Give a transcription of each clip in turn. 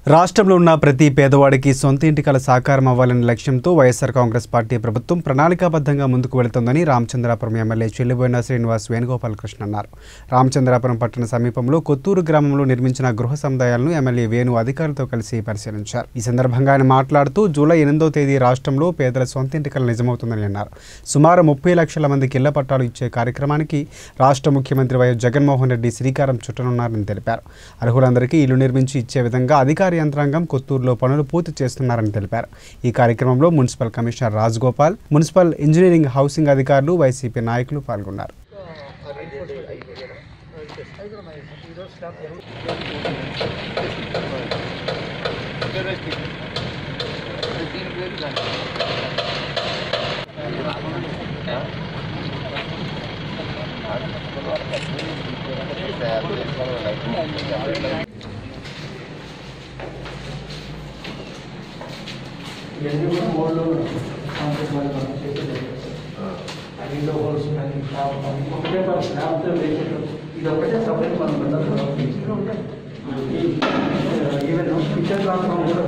రాష్ట్రంలో ఉన్న ప్రతి పేదవాడికి సొంత ఇంటి కల సాకారం అవ్వాలనే లక్ష్యంతో వైఎస్ఆర్ కాంగ్రెస్ పార్టీ ప్రభుత్వం ప్రణాళికాబద్ధంగా ముందుకు వెళుతోందని రామచంద్రాపురం ఎమ్మెల్యే చెల్లిబోయిన శ్రీనివాస్ వేణుగోపాలకృష్ణ అన్నారు రామచంద్రాపురం పట్టణ సమీపంలో కొత్తూరు గ్రామంలో నిర్మించిన గృహ సముదాయాలను ఎమ్మెల్యే వేణు అధికారులతో కలిసి పరిశీలించారు ఈ సందర్భంగా ఆయన మాట్లాడుతూ జూలై ఎనిమిదో తేదీ రాష్ట్రంలో పేదల సొంత ఇంటి కల నిజమవుతుందని అన్నారు సుమారు ముప్పై లక్షల మందికి ఇళ్ల పట్టాలు ఇచ్చే కార్యక్రమానికి రాష్ట్ర ముఖ్యమంత్రి వైఎస్ జగన్మోహన్ రెడ్డి శ్రీకారం చుట్టనున్నారని తెలిపారు అర్హులందరికీ ఇల్లు నిర్మించి ఇచ్చే విధంగా అధికార యంత్రాంగం కొత్తూరులో పనులు పూర్తి చేస్తున్నారని తెలిపారు ఈ కార్యక్రమంలో municipal commissioner Rajagopal municipal engineering housing అధికారులు వైసీపీ నాయకులు పాల్గొన్నారు ఇవన్నీ కూడా మోడ్లో కాంప్లెక్స్ వాళ్ళు మనం చేసేది అడిలో హోల్స్ కానీ స్లాబ్ కానీ ఒకటే మన స్లాబ్తో వేసేటం ఇది ఒకటే సపరేట్ మనం పెట్టాలి ఈవెన్ కిచెన్ ప్లాట్ఫామ్ కూడా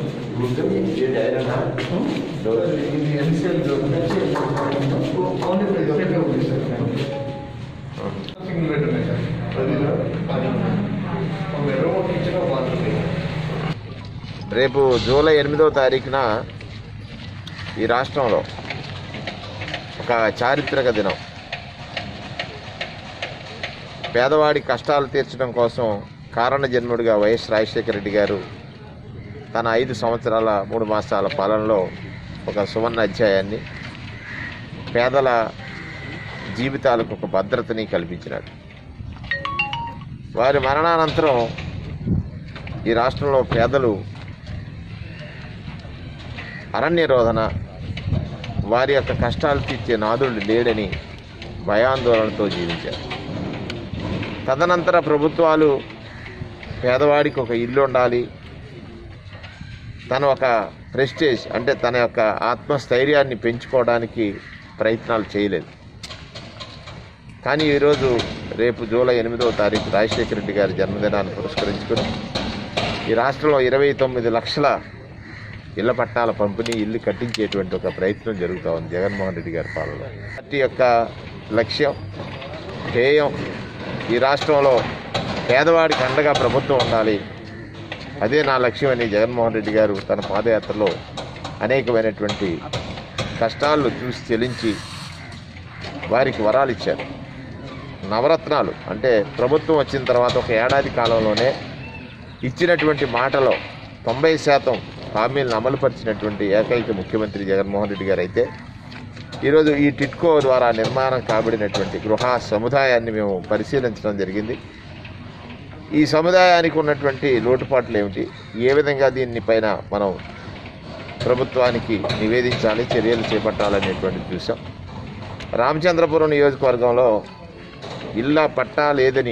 ఇది ఎన్సీఎల్ ఓన్లీ ఎన్సీఎల్ ఉంది సార్ సింగిల్ బెడ్రూమే సార్ అదిలో అది ఒక బెడ్రూమ్ ఒక కిచెన్ ఒక బాత్రూమ్ రేపు జూలై ఎనిమిదవ తారీఖున ఈ రాష్ట్రంలో ఒక చారిత్రక దినం పేదవాడి కష్టాలు తీర్చడం కోసం కారణ జన్ముడిగా వైఎస్ రాజశేఖర రెడ్డి గారు తన ఐదు సంవత్సరాల మూడు మాసాల పాలనలో ఒక సువర్ణ అధ్యాయాన్ని పేదల జీవితాలకు ఒక భద్రతని కల్పించినాడు వారి మరణానంతరం ఈ రాష్ట్రంలో పేదలు అరణ్య రోధన వారి యొక్క కష్టాలు తీర్చే నాదుడు లేడని భయాందోళనతో జీవించారు తదనంతర ప్రభుత్వాలు పేదవాడికి ఒక ఇల్లు ఉండాలి తన ఒక ప్రెస్టేజ్ అంటే తన యొక్క ఆత్మస్థైర్యాన్ని పెంచుకోవడానికి ప్రయత్నాలు చేయలేదు కానీ ఈరోజు రేపు జూలై ఎనిమిదవ తారీఖు రాజశేఖర రెడ్డి గారి జన్మదినాన్ని పురస్కరించుకుని ఈ రాష్ట్రంలో ఇరవై తొమ్మిది లక్షల ఇళ్ల పట్టాల పంపిణీ ఇల్లు కట్టించేటువంటి ఒక ప్రయత్నం జరుగుతూ ఉంది జగన్మోహన్ రెడ్డి గారి పాలనలో పార్టీ యొక్క లక్ష్యం ధ్యేయం ఈ రాష్ట్రంలో పేదవాడికి అండగా ప్రభుత్వం ఉండాలి అదే నా లక్ష్యం అని జగన్మోహన్ రెడ్డి గారు తన పాదయాత్రలో అనేకమైనటువంటి కష్టాలను చూసి చెలించి వారికి వరాలు ఇచ్చారు నవరత్నాలు అంటే ప్రభుత్వం వచ్చిన తర్వాత ఒక ఏడాది కాలంలోనే ఇచ్చినటువంటి మాటలో తొంభై శాతం హామీలను అమలుపరిచినటువంటి ఏకైక ముఖ్యమంత్రి జగన్మోహన్ రెడ్డి గారు అయితే ఈరోజు ఈ టిట్కో ద్వారా నిర్మాణం కాబడినటువంటి గృహ సముదాయాన్ని మేము పరిశీలించడం జరిగింది ఈ సముదాయానికి ఉన్నటువంటి లోటుపాట్లు ఏమిటి ఏ విధంగా దీన్ని పైన మనం ప్రభుత్వానికి నివేదించాలి చర్యలు చేపట్టాలనేటువంటిది చూసాం రామచంద్రపురం నియోజకవర్గంలో ఇళ్ళ పట్టా లేదని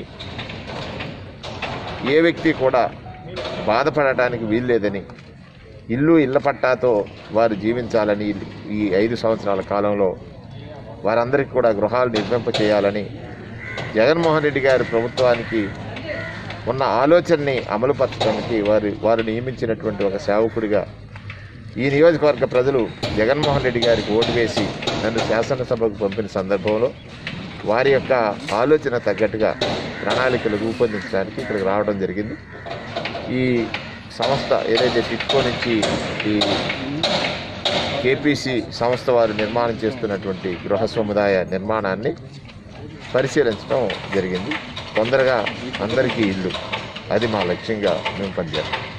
ఏ వ్యక్తి కూడా బాధపడటానికి వీల్లేదని ఇల్లు ఇళ్ల పట్టాతో వారు జీవించాలని ఈ ఐదు సంవత్సరాల కాలంలో వారందరికీ కూడా గృహాలు నిర్మింప చేయాలని జగన్మోహన్ రెడ్డి గారి ప్రభుత్వానికి ఉన్న ఆలోచనని అమలుపరచడానికి వారు వారు నియమించినటువంటి ఒక సేవకుడిగా ఈ నియోజకవర్గ ప్రజలు జగన్మోహన్ రెడ్డి గారికి ఓటు వేసి నన్ను శాసనసభకు పంపిన సందర్భంలో వారి యొక్క ఆలోచన తగ్గట్టుగా ప్రణాళికలు రూపొందించడానికి ఇక్కడికి రావడం జరిగింది ఈ సంస్థ ఏదైతే టిట్కో నుంచి ఈ కేపీసీ సంస్థ వారు నిర్మాణం చేస్తున్నటువంటి గృహ సముదాయ నిర్మాణాన్ని పరిశీలించడం జరిగింది తొందరగా అందరికీ ఇల్లు అది మా లక్ష్యంగా మేము పనిచేస్తాం